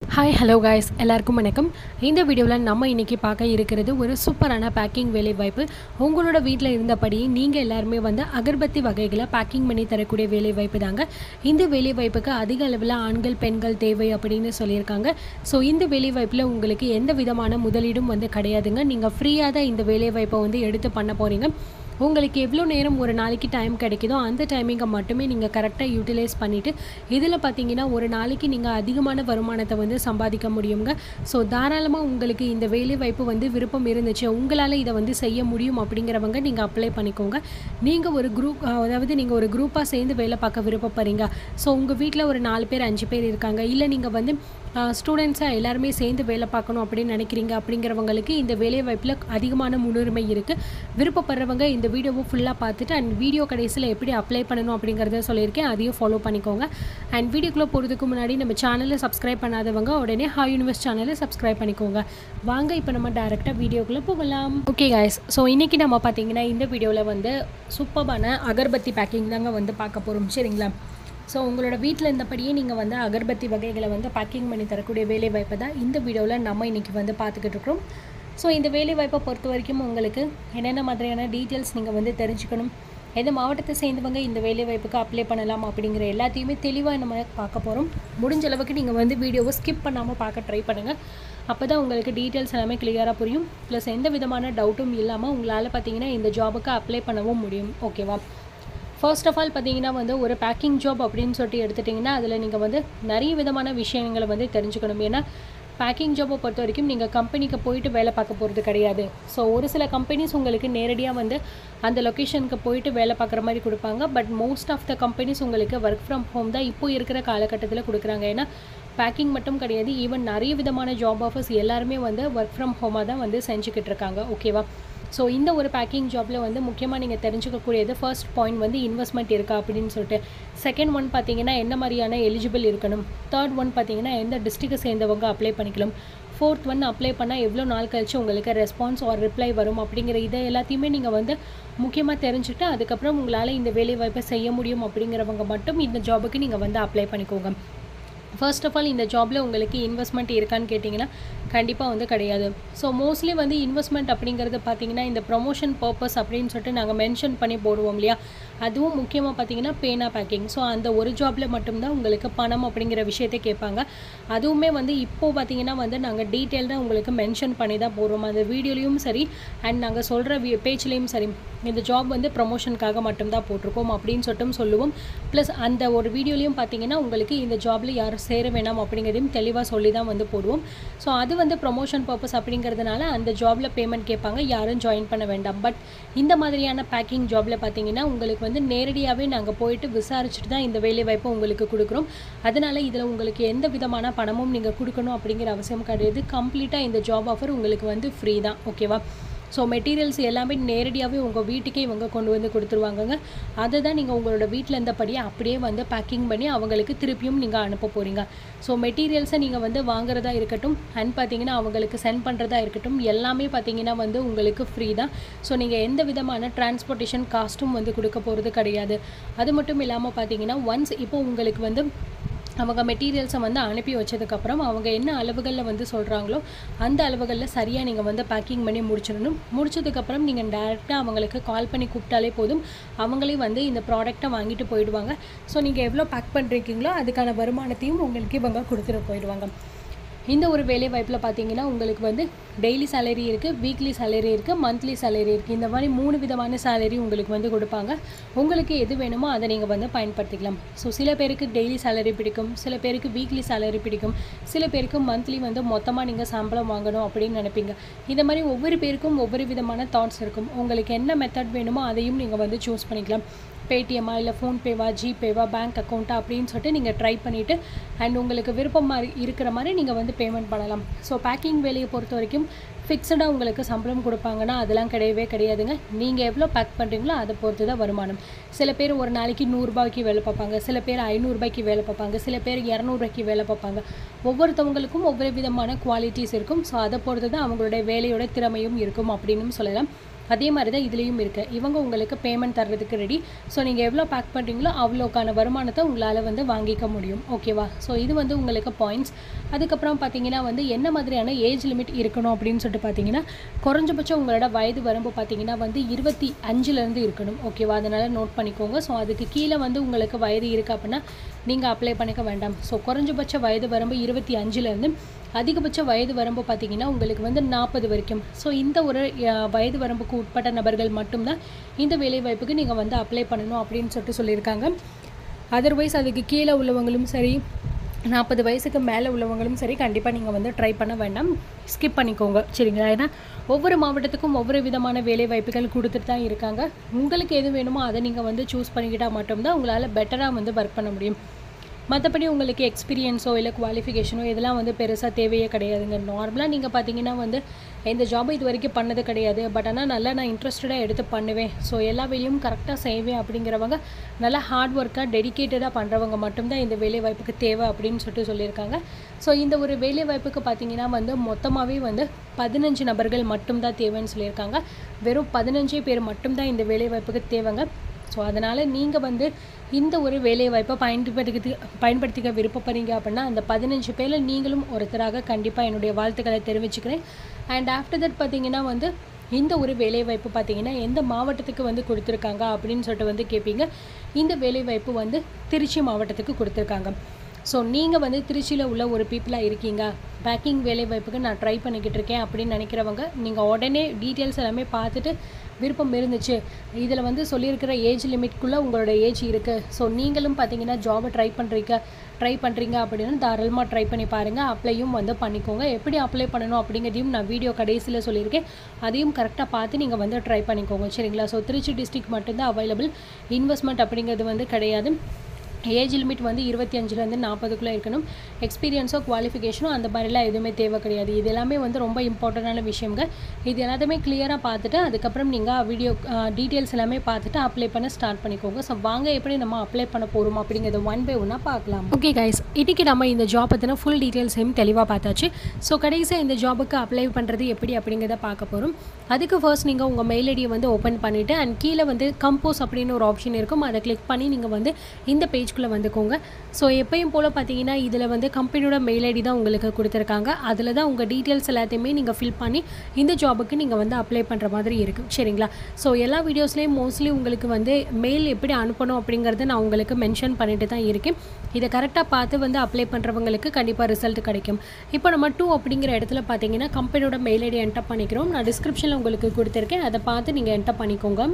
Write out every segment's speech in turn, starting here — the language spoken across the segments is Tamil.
ஹாய் ஹலோ காய்ஸ் எல்லாருக்கும் வணக்கம் இந்த வீடியோவில் நம்ம இன்றைக்கி பார்க்க இருக்கிறது ஒரு சூப்பரான பேக்கிங் வேலை வாய்ப்பு உங்களோட வீட்டில் இருந்தபடியே நீங்கள் எல்லாருமே வந்து அகர்பத்தி வகைகளை பேக்கிங் பண்ணி தரக்கூடிய வேலை வாய்ப்பு தாங்க இந்த வேலை வாய்ப்புக்கு அதிக அளவில் ஆண்கள் பெண்கள் தேவை அப்படின்னு சொல்லியிருக்காங்க ஸோ இந்த வேலை வாய்ப்பில் உங்களுக்கு எந்த விதமான முதலீடும் வந்து கிடையாதுங்க நீங்கள் ஃப்ரீயாக தான் இந்த வேலை வாய்ப்பை வந்து எடுத்து பண்ண போகிறீங்க உங்களுக்கு எவ்வளோ நேரம் ஒரு நாளைக்கு டைம் கிடைக்குதோ அந்த டைமிங்கை மட்டுமே நீங்கள் கரெக்டாக யூட்டிலைஸ் பண்ணிவிட்டு இதில் பார்த்தீங்கன்னா ஒரு நாளைக்கு நீங்கள் அதிகமான வருமானத்தை வந்து சம்பாதிக்க முடியுங்க ஸோ தாராளமாக உங்களுக்கு இந்த வேலை வாய்ப்பு வந்து விருப்பம் இருந்துச்சு உங்களால் இதை வந்து செய்ய முடியும் அப்படிங்கிறவங்க நீங்கள் அப்ளை பண்ணிக்கோங்க நீங்கள் ஒரு குரூப் அதாவது நீங்கள் ஒரு குரூப்பாக சேர்ந்து வேலை பார்க்க விருப்பப்படுறீங்க ஸோ உங்கள் வீட்டில் ஒரு நாலு பேர் அஞ்சு பேர் இருக்காங்க இல்லை நீங்கள் வந்து ஸ்டூடெண்ட்ஸாக எல்லாருமே சேர்ந்து வேலை பார்க்கணும் அப்படின்னு நினைக்கிறீங்க அப்படிங்கிறவங்களுக்கு இந்த வேலை வாய்ப்பில் அதிகமான முன்னுரிமை இருக்குது விருப்பப்படுறவங்க இந்த வீடியோவை ஃபுல்லாக பார்த்துட்டு அண்ட் வீடியோ கடைசியில் எப்படி அப்ளை பண்ணணும் அப்படிங்கிறத சொல்லியிருக்கேன் அதையும் ஃபாலோ பண்ணிக்கோங்க அண்ட் வீடியோக்குள்ளே போகிறதுக்கு முன்னாடி நம்ம சேனலை சப்ஸ்கிரைப் பண்ணாதவங்க உடனே ஹாய் யூனிவர்ஸ் சேனலை சப்ஸ்கிரைப் பண்ணிக்கோங்க வாங்க இப்போ நம்ம டேரெக்டாக வீடியோக்குள்ளே போகலாம் ஓகே காய்ஸ் ஸோ இன்றைக்கி நம்ம பார்த்தீங்கன்னா இந்த வீடியோவில் வந்து சூப்பரான அகர்பத்தி பேக்கிங் தாங்க வந்து பார்க்க போகிறோம் சரிங்களா ஸோ உங்களோட வீட்டில் இருந்தபடியே நீங்கள் வந்து அகர்பத்தி வகைகளை வந்து பேக்கிங் பண்ணி தரக்கூடிய வேலை வாய்ப்பை தான் இந்த வீடியோவில் நம்ம இன்றைக்கி வந்து பார்த்துக்கிட்டு இருக்கிறோம் ஸோ இந்த வேலை வாய்ப்பை பொறுத்த வரைக்கும் உங்களுக்கு என்னென்ன மாதிரியான டீட்டெயில்ஸ் நீங்கள் வந்து தெரிஞ்சுக்கணும் எந்த மாவட்டத்தை சேர்ந்தவங்க இந்த வேலை வாய்ப்புக்கு அப்ளை பண்ணலாம் அப்படிங்கிற எல்லாத்தையுமே தெளிவாக நம்ம பார்க்க போகிறோம் முடிஞ்ச அளவுக்கு நீங்கள் வந்து வீடியோவை ஸ்கிப் பண்ணாமல் பார்க்க ட்ரை பண்ணுங்கள் அப்போ தான் உங்களுக்கு டீட்டெயில்ஸ் எல்லாமே கிளியராக புரியும் ப்ளஸ் எந்த விதமான டவுட்டும் இல்லாமல் உங்களால் பார்த்தீங்கன்னா இந்த ஜாபுக்கு அப்ளை பண்ணவும் முடியும் ஓகேவா ஃபர்ஸ்ட் ஆஃப் ஆல் பார்த்தீங்கன்னா வந்து ஒரு பேக்கிங் ஜாப் அப்படின்னு சொல்லிட்டு எடுத்துட்டிங்கன்னா அதில் நீங்கள் வந்து நிறைய விதமான விஷயங்களை வந்து தெரிஞ்சுக்கணும் ஏன்னா பேக்கிங் ஜாப்பை பொறுத்த வரைக்கும் நீங்கள் கம்பெனிக்கு போயிட்டு வேலை பார்க்க போகிறது கிடையாது ஸோ ஒரு சில கம்பெனிஸ் உங்களுக்கு நேரடியாக வந்து அந்த லொக்கேஷனுக்கு போயிட்டு வேலை பார்க்குற மாதிரி கொடுப்பாங்க but most of the companies உங்களுக்கு ஒர்க் ஃப்ரம் ஹோம் தான் இப்போ இருக்கிற காலகட்டத்தில் கொடுக்குறாங்க ஏன்னா பேக்கிங் மட்டும் கிடையாது ஈவன் நிறைய விதமான ஜாப் ஆஃபர்ஸ் எல்லாருமே வந்து ஒர்க் ஃப்ரம் ஹோமாக தான் வந்து செஞ்சுக்கிட்டு இருக்காங்க ஓகேவா ஸோ இந்த ஒரு பேக்கிங் ஜாப்பில் வந்து முக்கியமாக நீங்கள் தெரிஞ்சுக்கக்கூடியது ஃபர்ஸ்ட் பாயிண்ட் வந்து இன்வெஸ்ட்மெண்ட் இருக்கா அப்படின்னு சொல்லிட்டு செகண்ட் ஒன் பார்த்தீங்கன்னா என்ன மாதிரியான எலிஜிபிள் இருக்கணும் தேர்ட் ஒன் பார்த்தீங்கன்னா எந்த டிஸ்ட்ரிக்டை சேர்ந்தவங்க அப்ளை பண்ணிக்கலாம் ஃபோர்த் ஒன் அப்ளை பண்ணால் எவ்வளோ நாள் கழிச்சு உங்களுக்கு ரெஸ்பான்ஸ் ஆர் ரிப்ளை வரும் அப்படிங்கிற இதை எல்லாத்தையுமே நீங்கள் வந்து முக்கியமாக தெரிஞ்சுட்டு அதுக்கப்புறம் உங்களால் இந்த வேலை வாய்ப்பை செய்ய முடியும் அப்படிங்கிறவங்க மட்டும் இந்த ஜாபுக்கு நீங்கள் வந்து அப்ளை பண்ணிக்கோங்க ஃபர்ஸ்ட் ஆஃப் ஆல் இந்த ஜாபில் உங்களுக்கு இன்வெஸ்ட்மெண்ட் இருக்கான்னு கேட்டிங்கன்னா கண்டிப்பாக வந்து கிடையாது ஸோ மோஸ்ட்லி வந்து இன்வெஸ்ட்மெண்ட் அப்படிங்கிறது பார்த்தீங்கன்னா இந்த ப்ரொமோஷன் பர்பஸ் அப்படின்னு சொல்லிட்டு நாங்கள் மென்ஷன் பண்ணி போடுவோம் இல்லையா அதுவும் முக்கியமாக பார்த்தீங்கன்னா பேனா பேக்கிங் ஸோ அந்த ஒரு ஜாபில் மட்டும்தான் உங்களுக்கு பணம் அப்படிங்கிற விஷயத்தை கேட்பாங்க அதுவுமே வந்து இப்போது பார்த்தீங்கன்னா வந்து நாங்கள் டீட்டெயில்டாக உங்களுக்கு மென்ஷன் பண்ணி தான் போடுறோம் அந்த வீடியோலையும் சரி அண்ட் நாங்கள் சொல்கிற வி பேஜ்லேயும் சரி இந்த ஜாப் வந்து ப்ரொமோஷனுக்காக மட்டும்தான் போட்டிருக்கோம் அப்படின்னு சொல்லிட்டும் சொல்லுவோம் ப்ளஸ் அந்த ஒரு வீடியோலையும் பார்த்தீங்கன்னா உங்களுக்கு இந்த ஜாபில் யாரும் சேர வேணாம் அப்படிங்கிறதையும் தெளிவாக சொல்லி தான் வந்து போடுவோம் ஸோ அது வந்து ப்ரொமோஷன் பர்பஸ் அப்படிங்கிறதுனால அந்த ஜாபில் பேமெண்ட் கேட்பாங்க யாரும் ஜாயின் பண்ண வேண்டாம் பட் இந்த மாதிரியான பேக்கிங் ஜாபில் பார்த்தீங்கன்னா உங்களுக்கு வந்து நேரடியாகவே நாங்கள் போயிட்டு விசாரிச்சுட்டு தான் இந்த வேலை வாய்ப்பை உங்களுக்கு கொடுக்குறோம் அதனால் இதில் உங்களுக்கு எந்த விதமான பணமும் நீங்கள் கொடுக்கணும் அப்படிங்கிற அவசியம் கிடையாது கம்ப்ளீட்டாக இந்த ஜாப் ஆஃபர் உங்களுக்கு வந்து ஃப்ரீ தான் ஓகேவா ஸோ மெட்டீரியல்ஸ் எல்லாமே நேரடியாகவே உங்கள் வீட்டுக்கே இவங்க கொண்டு வந்து கொடுத்துருவாங்கங்க அதை தான் நீங்கள் உங்களோட வீட்டில் இருந்தபடியே அப்படியே வந்து பேக்கிங் பண்ணி அவங்களுக்கு திருப்பியும் நீங்கள் அனுப்ப போகிறீங்க ஸோ மெட்டீரியல்ஸை நீங்கள் வந்து வாங்குறதா இருக்கட்டும் அண்ட் பார்த்தீங்கன்னா அவங்களுக்கு சென்ட் பண்ணுறதா இருக்கட்டும் எல்லாமே பார்த்தீங்கன்னா வந்து உங்களுக்கு ஃப்ரீ தான் ஸோ நீங்கள் எந்த விதமான டிரான்ஸ்போர்ட்டேஷன் காஸ்ட்டும் வந்து கொடுக்க போகிறது கிடையாது அது மட்டும் இல்லாமல் பார்த்தீங்கன்னா ஒன்ஸ் இப்போ உங்களுக்கு வந்து அவங்க மெட்டீரியல்ஸை வந்து அனுப்பி வச்சதுக்கப்புறம் அவங்க என்ன அளவுகளில் வந்து சொல்கிறாங்களோ அந்த அளவுகளில் சரியாக நீங்கள் வந்து பேக்கிங் பண்ணி முடிச்சிடணும் முடிச்சதுக்கப்புறம் நீங்கள் டேரெக்டாக அவங்களுக்கு கால் பண்ணி கூப்பிட்டாலே போதும் அவங்களே வந்து இந்த ப்ராடக்ட்டை வாங்கிட்டு போயிடுவாங்க ஸோ நீங்கள் எவ்வளோ பேக் பண்ணுறீங்களோ அதுக்கான வருமானத்தையும் உங்களுக்கு இவங்க கொடுத்துட்டு போயிடுவாங்க இந்த ஒரு வேலை வாய்ப்பில் பார்த்தீங்கன்னா உங்களுக்கு வந்து டெய்லி சேலரி இருக்குது வீக்லி சேலரி இருக்குது மந்த்லி சேலரி இருக்குது இந்த மாதிரி மூணு விதமான சேலரி உங்களுக்கு வந்து கொடுப்பாங்க உங்களுக்கு எது வேணுமோ அதை நீங்கள் வந்து பயன்படுத்திக்கலாம் ஸோ சில பேருக்கு டெய்லி சேலரி பிடிக்கும் சில பேருக்கு வீக்லி சேலரி பிடிக்கும் சில பேருக்கு மந்த்லி வந்து மொத்தமாக நீங்கள் சம்பளம் வாங்கணும் அப்படின்னு நினைப்பீங்க இந்த மாதிரி ஒவ்வொரு பேருக்கும் ஒவ்வொரு விதமான தாட்ஸ் இருக்கும் உங்களுக்கு என்ன மெத்தட் வேணுமோ அதையும் நீங்கள் வந்து சூஸ் பண்ணிக்கலாம் பேடிஎம்மா இல்லை ஃபோன்பேவா ஜிபேவா பேங்க் அக்கௌண்ட்டா அப்படின்னு சொல்லிட்டு நீங்கள் ட்ரை பண்ணிவிட்டு அண்ட் உங்களுக்கு விருப்பம் மாதிரி இருக்கிற மாதிரி நீங்கள் வந்து பேமெண்ட் பண்ணலாம் ஸோ பேக்கிங் வேலையை பொறுத்த வரைக்கும் ஃபிக்ஸடாக உங்களுக்கு சம்பளம் கொடுப்பாங்கன்னா அதெல்லாம் கிடையவே கிடையாதுங்க நீங்கள் எவ்வளோ பேக் பண்ணுறீங்களோ அதை பொறுத்து தான் வருமானம் சில பேர் ஒரு நாளைக்கு நூறுரூபாய்க்கு வேலை பார்ப்பாங்க சில பேர் ஐநூறுரூபாய்க்கு வேலை பார்ப்பாங்க சில பேர் இரநூறுபாய்க்கு வேலை பார்ப்பாங்க ஒவ்வொருத்தவங்களுக்கும் ஒவ்வொரு விதமான குவாலிட்டிஸ் இருக்கும் ஸோ அதை பொறுத்து தான் அவங்களுடைய வேலையோட திறமையும் இருக்கும் அப்படின்னு சொல்லலாம் அதே மாதிரி தான் இதுலேயும் இருக்குது இவங்க உங்களுக்கு பேமெண்ட் தர்றதுக்கு ரெடி ஸோ நீங்கள் எவ்வளோ பேக் பண்ணுறீங்களோ அவ்வளோக்கான வருமானத்தை உங்களால் வந்து வாங்கிக்க முடியும் ஓகேவா ஸோ இது வந்து உங்களுக்கு பாயிண்ட்ஸ் அதுக்கப்புறம் பார்த்தீங்கன்னா வந்து என்ன மாதிரியான ஏஜ் லிமிட் இருக்கணும் அப்படின்னு சொல்லிட்டு பார்த்தீங்கன்னா குறைஞ்சபட்சம் உங்களோட வயது வரம்பு பார்த்தீங்கன்னா வந்து இருபத்தி அஞ்சுலேருந்து இருக்கணும் ஓகேவா அதனால் நோட் பண்ணிக்கோங்க ஸோ அதுக்கு கீழே வந்து உங்களுக்கு வயது இருக்குது அப்படின்னா நீங்கள் அப்ளை பண்ணிக்க வேண்டாம் ஸோ குறைஞ்சபட்ச வயது வரம்பு இருபத்தி அஞ்சுலேருந்து அதிகபட்ச வயது வரம்பு பார்த்தீங்கன்னா உங்களுக்கு வந்து நாற்பது வரைக்கும் ஸோ இந்த ஒரு அஹ், வயது வரம்புக்கு உட்பட்ட நபர்கள் மட்டும்தான் இந்த வேலைவாய்ப்புக்கு நீங்கள் வந்து அப்ளை பண்ணணும் அப்படின்னு சொல்லிட்டு சொல்லியிருக்காங்க அதர்வைஸ் அதுக்கு கீழே உள்ளவங்களும் சரி நாற்பது வயசுக்கு மேலே உள்ளவங்களும் சரி கண்டிப்பாக நீங்கள் வந்து ட்ரை பண்ண வேண்டாம் ஸ்கிப் பண்ணிக்கோங்க சரிங்களா ஏன்னா ஒவ்வொரு மாவட்டத்துக்கும் ஒவ்வொரு விதமான வேலை வாய்ப்புகள் கொடுத்துட்டு தான் இருக்காங்க உங்களுக்கு எது வேணுமோ அதை நீங்கள் வந்து சூஸ் பண்ணிக்கிட்டால் மட்டும்தான் உங்களால் பெட்டராக வந்து ஒர்க் பண்ண முடியும் மற்றபடி உங்களுக்கு எக்ஸ்பீரியன்ஸோ இல்லை குவாலிஃபிகேஷனோ இதெல்லாம் வந்து பெருசாக தேவையே கிடையாதுங்க நார்மலாக நீங்கள் பார்த்தீங்கன்னா வந்து எந்த ஜாபை இது வரைக்கும் பண்ணது கிடையாது பட் ஆனால் நல்லா நான் இன்ட்ரெஸ்டடாக எடுத்து பண்ணுவேன் ஸோ எல்லா வேலையும் கரெக்டாக செய்வேன் அப்படிங்கிறவங்க நல்லா ஹார்ட் ஒர்க்காக டெடிக்கேட்டடாக பண்ணுறவங்க மட்டும்தான் இந்த வேலை வாய்ப்புக்கு தேவை அப்படின்னு சொல்லிட்டு சொல்லியிருக்காங்க ஸோ இந்த ஒரு வேலை வாய்ப்புக்கு பார்த்தீங்கன்னா வந்து மொத்தமாகவே வந்து பதினஞ்சு நபர்கள் மட்டும்தான் தேவைன்னு சொல்லியிருக்காங்க வெறும் பதினஞ்சே பேர் மட்டும்தான் இந்த வேலை வாய்ப்புக்கு தேவைங்க ஸோ அதனால் நீங்கள் வந்து இந்த ஒரு வேலை வாய்ப்பை பயன்படுத்தி பயன்படுத்திக்க விருப்பப்படுறீங்க அப்படின்னா அந்த பதினஞ்சு பேரில் நீங்களும் ஒருத்தராக கண்டிப்பாக என்னுடைய வாழ்த்துக்களை தெரிவிச்சுக்கிறேன் அண்ட் ஆஃப்டர் தட் பார்த்தீங்கன்னா வந்து இந்த ஒரு வேலைவாய்ப்பு பார்த்தீங்கன்னா எந்த மாவட்டத்துக்கு வந்து கொடுத்துருக்காங்க அப்படின்னு சொல்லிட்டு வந்து கேட்பீங்க இந்த வேலைவாய்ப்பு வந்து திருச்சி மாவட்டத்துக்கு கொடுத்துருக்காங்க ஸோ நீங்கள் வந்து திருச்சியில் உள்ள ஒரு பீப்புளாக இருக்கீங்க பேக்கிங் வேலை வாய்ப்புக்கு நான் ட்ரை பண்ணிக்கிட்டு இருக்கேன் அப்படின்னு நினைக்கிறவங்க நீங்கள் உடனே டீட்டெயில்ஸ் எல்லாமே பார்த்துட்டு விருப்பம் இருந்துச்சு இதில் வந்து சொல்லியிருக்கிற ஏஜ் லிமிட்குள்ளே உங்களோட ஏஜ் இருக்குது ஸோ நீங்களும் பார்த்தீங்கன்னா ஜாபை ட்ரை பண்ணுறீங்க ட்ரை பண்ணுறீங்க அப்படின்னு தாராளமாக ட்ரை பண்ணி பாருங்கள் அப்ளையும் வந்து பண்ணிக்கோங்க எப்படி அப்ளை பண்ணணும் அப்படிங்கிறதையும் நான் வீடியோ கடைசியில் சொல்லியிருக்கேன் அதையும் கரெக்டாக பார்த்து நீங்கள் வந்து ட்ரை பண்ணிக்கோங்க சரிங்களா ஸோ திருச்சி டிஸ்ட்ரிக்ட் மட்டும்தான் அவைலபிள் இன்வெஸ்ட்மெண்ட் அப்படிங்கிறது வந்து கிடையாது ஏஜ் லிமிட் வந்து இருபத்தி அஞ்சுலேருந்து நாற்பதுக்குள்ளே இருக்கணும் எக்ஸ்பீரியன்ஸோ குவாலிஃபிகேஷனோ அந்த மாதிரிலாம் எதுவுமே தேவை கிடையாது இது எல்லாமே வந்து ரொம்ப இம்பார்ட்டண்டான விஷயங்க இது எல்லாத்தையுமே கிளியராக பார்த்துட்டு அதுக்கப்புறம் நீங்கள் வீடியோ டீட்டெயில்ஸ் எல்லாமே பார்த்துட்டு அப்ளை பண்ண ஸ்டார்ட் பண்ணிக்கோங்க ஸோ வாங்க எப்படி நம்ம அப்ளை பண்ண போகிறோம் அப்படிங்கிறத ஒன் பை ஒன்னாக பார்க்கலாம் ஓகே கைஸ் இன்றைக்கி நம்ம இந்த ஜாப் பற்றின ஃபுல் டீட்டெயில்ஸையும் தெளிவாக பார்த்தாச்சு ஸோ கடைசியாக இந்த ஜாபுக்கு அப்ளை பண்ணுறது எப்படி அப்படிங்கிறத பார்க்க போகிறோம் அதுக்கு ஃபர்ஸ்ட் நீங்கள் உங்கள் மெயில் ஐடியை வந்து ஓப்பன் பண்ணிவிட்டு அண்ட் கீழே வந்து கம்போஸ் அப்படின்னு ஒரு ஆப்ஷன் இருக்கும் அதை கிளிக் பண்ணி நீங்கள் வந்து இந்த பேஜ்குள்ளே வந்துக்கோங்க ஸோ எப்பயும் போல் பார்த்தீங்கன்னா இதில் வந்து கம்பெனியோட மெயில் ஐடி தான் உங்களுக்கு கொடுத்துருக்காங்க அதில் தான் உங்கள் டீட்டெயில்ஸ் எல்லாத்தையுமே நீங்கள் ஃபில் பண்ணி இந்த ஜாபுக்கு நீங்கள் வந்து அப்ளை பண்ணுற மாதிரி இருக்குது சரிங்களா ஸோ எல்லா வீடியோஸ்லேயும் மோஸ்ட்லி உங்களுக்கு வந்து மெயில் எப்படி அனுப்பணும் அப்படிங்கிறத நான் உங்களுக்கு மென்ஷன் பண்ணிட்டு தான் இருக்கேன் இதை கரெக்டாக பார்த்து வந்து அப்ளை பண்ணுறவங்களுக்கு கண்டிப்பாக ரிசல்ட் கிடைக்கும் இப்போ நம்ம டூ அப்படிங்கிற இடத்துல பார்த்தீங்கன்னா கம்பெனியோட மெயில் ஐடி என்டர் பண்ணிக்கிறோம் நான் டிஸ்கிரிப்ஷனில் உங்களுக்கு கொடுத்துருக்கேன் அதை பார்த்து நீங்கள் என்டர் பண்ணிக்கோங்க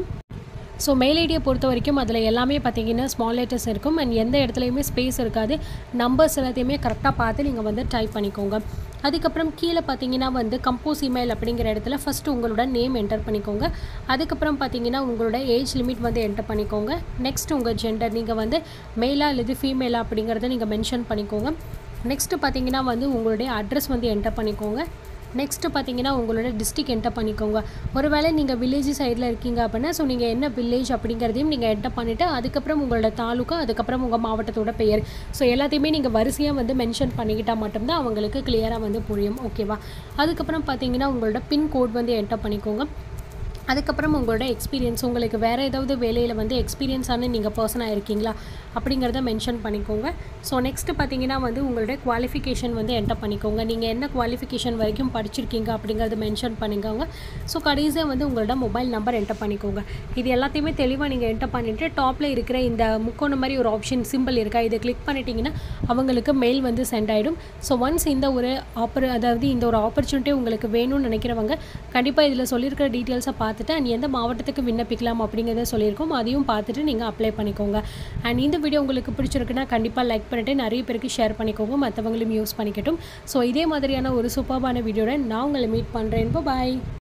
ஸோ மெயில் ஐடியை பொறுத்த வரைக்கும் அதில் எல்லாமே பார்த்தீங்கன்னா ஸ்மால் லெட்டர்ஸ் இருக்கும் அண்ட் எந்த இடத்துலையுமே ஸ்பேஸ் இருக்காது நம்பர்ஸ் எல்லாத்தையுமே கரெக்டாக பார்த்து நீங்கள் வந்து டைப் பண்ணிக்கோங்க அதுக்கப்புறம் கீழே பார்த்தீங்கன்னா வந்து கம்போஸ் இமெயில் அப்படிங்கிற இடத்துல ஃபஸ்ட்டு உங்களோட நேம் என்டர் பண்ணிக்கோங்க அதுக்கப்புறம் பார்த்தீங்கன்னா உங்களோட ஏஜ் லிமிட் வந்து என்டர் பண்ணிக்கோங்க நெக்ஸ்ட் உங்கள் ஜெண்டர் நீங்கள் வந்து மேலா அல்லது ஃபீமேலா அப்படிங்கிறத நீங்கள் மென்ஷன் பண்ணிக்கோங்க நெக்ஸ்ட்டு பார்த்தீங்கன்னா வந்து உங்களுடைய அட்ரஸ் வந்து என்டர் பண்ணிக்கோங்க நெக்ஸ்ட்டு பார்த்தீங்கன்னா உங்களோட டிஸ்ட்ரிக் என்டர் பண்ணிக்கோங்க ஒருவேளை நீங்கள் வில்லேஜ் சைடில் இருக்கீங்க அப்படின்னா ஸோ நீங்கள் என்ன வில்லேஜ் அப்படிங்கிறதையும் நீங்கள் என்டர் பண்ணிவிட்டு அதுக்கப்புறம் உங்களோட தாலுக்கா அதுக்கப்புறம் உங்கள் மாவட்டத்தோட பெயர் ஸோ எல்லாத்தையுமே நீங்கள் வரிசையாக வந்து மென்ஷன் பண்ணிக்கிட்டால் மட்டும்தான் அவங்களுக்கு கிளியராக வந்து புரியும் ஓகேவா அதுக்கப்புறம் பார்த்தீங்கன்னா உங்களோட பின் கோட் வந்து என்டர் பண்ணிக்கோங்க அதுக்கப்புறம் உங்களோட எக்ஸ்பீரியன்ஸ் உங்களுக்கு வேறு ஏதாவது வேலையில் வந்து எக்ஸ்பீரியன்ஸான நீங்கள் பர்சனாக இருக்கீங்களா அப்படிங்கிறத மென்ஷன் பண்ணிக்கோங்க ஸோ நெக்ஸ்ட்டு பார்த்தீங்கன்னா வந்து உங்களோட குவாலிஃபிகேஷன் வந்து என்டர் பண்ணிக்கோங்க நீங்கள் என்ன குவாலிஃபிகேஷன் வரைக்கும் படிச்சிருக்கீங்க அப்படிங்கிறத மென்ஷன் பண்ணிக்கோங்க ஸோ கடைசியாக வந்து உங்களோட மொபைல் நம்பர் என்டர் பண்ணிக்கோங்க இது எல்லாத்தையுமே தெளிவாக நீங்கள் என்டர் பண்ணிவிட்டு டாப்பில் இருக்கிற இந்த முக்கோண மாதிரி ஒரு ஆப்ஷன் சிம்பிள் இருக்கா இதை கிளிக் பண்ணிட்டீங்கன்னா அவங்களுக்கு மெயில் வந்து சென்ட் ஆகிடும் ஸோ ஒன்ஸ் இந்த ஒரு ஆப்பர் அதாவது இந்த ஒரு ஆப்பர்ச்சுனிட்டி உங்களுக்கு வேணும்னு நினைக்கிறவங்க கண்டிப்பாக இதில் சொல்லியிருக்கிற டீட்டெயில்ஸை பார்த்துட்டு அண்ட் எந்த மாவட்டத்துக்கு விண்ணப்பிக்கலாம் அப்படிங்கிறத சொல்லியிருக்கோம் அதையும் பார்த்துட்டு நீங்கள் அப்ளை பண்ணிக்கோங்க அண்ட் இந்த வீடியோ உங்களுக்கு பிடிச்சிருக்குன்னா கண்டிப்பாக லைக் பண்ணிட்டு நிறைய பேருக்கு ஷேர் பண்ணிக்கோங்க மற்றவங்களும் யூஸ் பண்ணிக்கட்டும் ஸோ இதே மாதிரியான ஒரு சூப்பர்பான வீடியோட நான் உங்களை மீட் பண்ணுறேன் பாய்